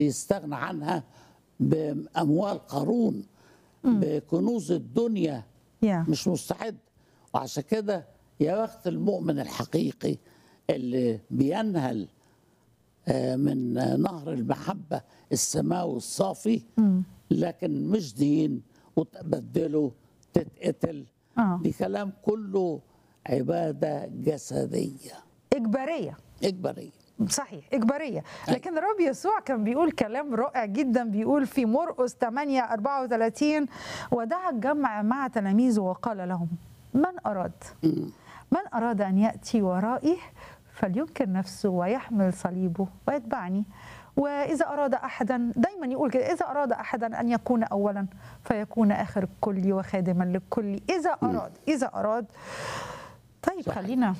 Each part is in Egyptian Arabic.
يستغنى عنها بأموال قارون بكنوز الدنيا يا مش مستعد وعشان كده يا بخت المؤمن الحقيقي اللي بينهل آه، من آه، نهر المحبة السماوي الصافي لكن مش دين وتبدله تتقتل آه. دي كلام كله عبادة جسدية إجبارية إجبارية صحيح إجبارية لكن الرب يسوع كان بيقول كلام رائع جدا بيقول في مرقس 8 34 ودعا الجمع مع تلاميذه وقال لهم من أراد من أراد أن يأتي ورائي فلينكر نفسه ويحمل صليبه ويتبعني وإذا أراد أحدا دايما يقول كده إذا أراد أحدا أن يكون أولا فيكون آخر الكل وخادما للكل إذا أراد إذا أراد طيب صحيح. خلينا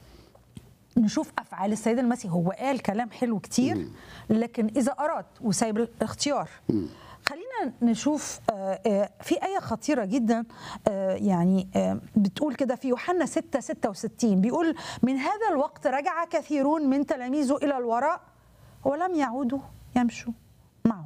نشوف افعال السيد المسيح هو قال كلام حلو كتير لكن اذا اراد وسايب الاختيار خلينا نشوف آه، آه، في آية خطيرة جدا آه، يعني آه، بتقول كده في يوحنا 6 66 بيقول من هذا الوقت رجع كثيرون من تلاميذه إلى الوراء ولم يعودوا يمشوا معه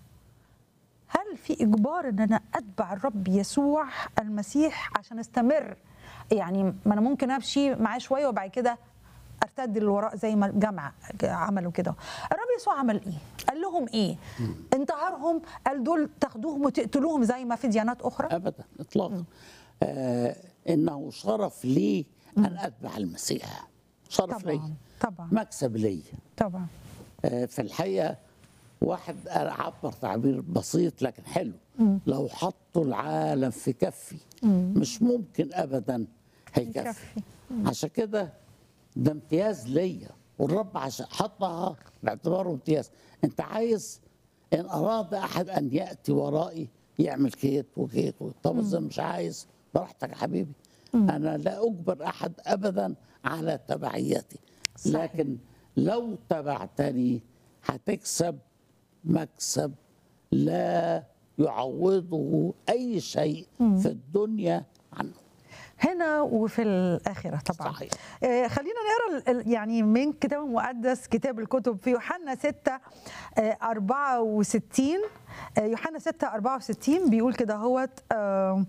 هل في اجبار ان انا اتبع الرب يسوع المسيح عشان استمر يعني ما انا ممكن امشي معاه شويه وبعد كده ارتد للوراء زي ما الجامعه عملوا كده الرب يسوع عمل ايه قال لهم ايه انتهرهم قال دول تاخدوهم وتقتلوهم زي ما في ديانات اخرى أبدا إطلاقا آه إنه شرف لي أن أتبع المسيح شرف لي طبعا طبعا مكسب لي طبعا آه، في الحقيقه واحد عبر تعبير بسيط لكن حلو لو حطوا العالم في كفي مش ممكن ابدا هيكفي يكفي. عشان كده ده امتياز ليا والرب عشان حطها باعتباره امتياز انت عايز ان اراد احد ان ياتي ورائي يعمل كيت وكيت طب اذا مش عايز براحتك يا حبيبي انا لا اجبر احد ابدا على تبعيتي صحيح. لكن لو تبعتني هتكسب مكسب لا يعوضه اي شيء في الدنيا عنه هنا وفي الآخرة طبعا صحيح. آه خلينا نقرا ال- ال- يعني من كتاب المقدس كتاب الكتب في يوحنا 6 آه 64 آه يوحنا 6 64 بيقول كده هوت آه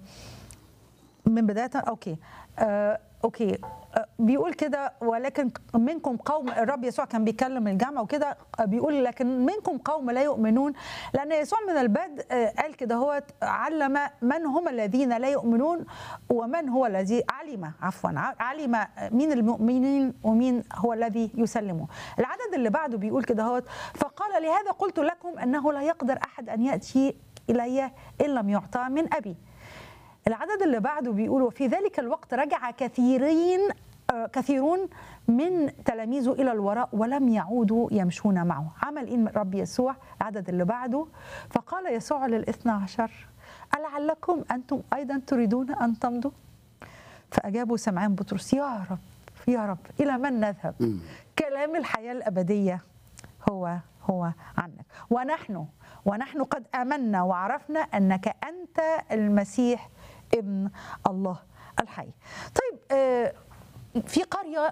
من بداية أوكي آه أوكي آه بيقول كده ولكن منكم قوم الرب يسوع كان بيكلم الجامعة وكده آه بيقول لكن منكم قوم لا يؤمنون لأن يسوع من البدء آه قال كده هو علم من هم الذين لا يؤمنون ومن هو الذي علم عفوا ع- علم مين المؤمنين ومين هو الذي يسلمه العدد اللي بعده بيقول كده هو فقال لهذا قلت لكم أنه لا يقدر أحد أن يأتي إلي إن لم يعطى من أبي العدد اللي بعده بيقول وفي ذلك الوقت رجع كثيرين آه، كثيرون من تلاميذه الى الوراء ولم يعودوا يمشون معه عمل ايه الرب يسوع العدد اللي بعده فقال يسوع للاثنى عشر ألعلكم انتم ايضا تريدون ان تمضوا فاجابوا سمعان بطرس يا رب يا رب الى من نذهب كلام الحياه الابديه هو هو عنك ونحن ونحن قد امنا وعرفنا انك انت المسيح ابن الله الحي طيب آه في قريه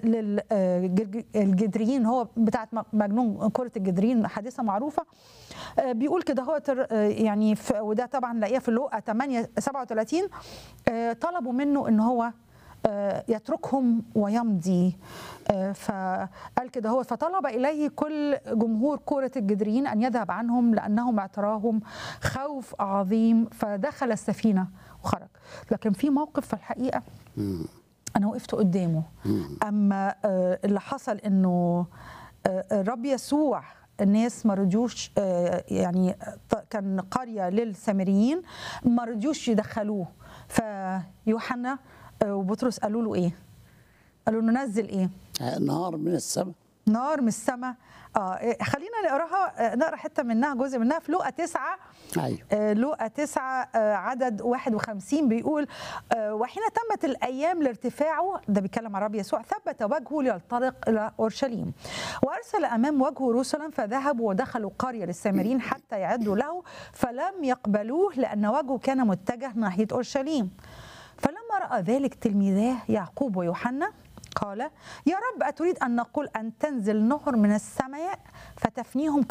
للجدريين هو بتاعت م- مجنون كره الجدريين حادثه معروفه آه، بيقول كده هو تر- آه، يعني في- وده طبعا لاقيه في لوقا 8 37 آه، طلبوا منه ان هو آه، يتركهم ويمضي آه، فقال كده هو فطلب إليه كل جمهور كرة الجدريين أن يذهب عنهم لأنهم اعتراهم خوف عظيم فدخل السفينة وخرج لكن في موقف في الحقيقة أنا وقفت قدامه أما آه، اللي حصل إنه آه، الرب يسوع الناس ما رضيوش آه، يعني ط- كان قريه للسامريين ما رضيوش يدخلوه فيوحنا آه، وبطرس قالوا له ايه؟ قالوا له نزل ايه؟ آه، نهار من السماء نار من السماء اه إيه، خلينا نقراها آه، نقرا حته منها جزء منها في لوقا تسعة ايوه آه، لوقا تسعة آه، عدد 51 بيقول آه، وحين تمت الأيام لارتفاعه ده بيتكلم عن الرب يسوع ثبت وجهه لينطلق إلى أورشليم وأرسل أمام وجهه رسلا فذهبوا ودخلوا قرية للسامريين حتى يعدوا له فلم يقبلوه لأن وجهه كان متجه ناحية أورشليم فلما رأى ذلك تلميذاه يعقوب ويوحنا قال يا رب أتريد أن نقول أن تنزل نهر من السماء فتفنيهم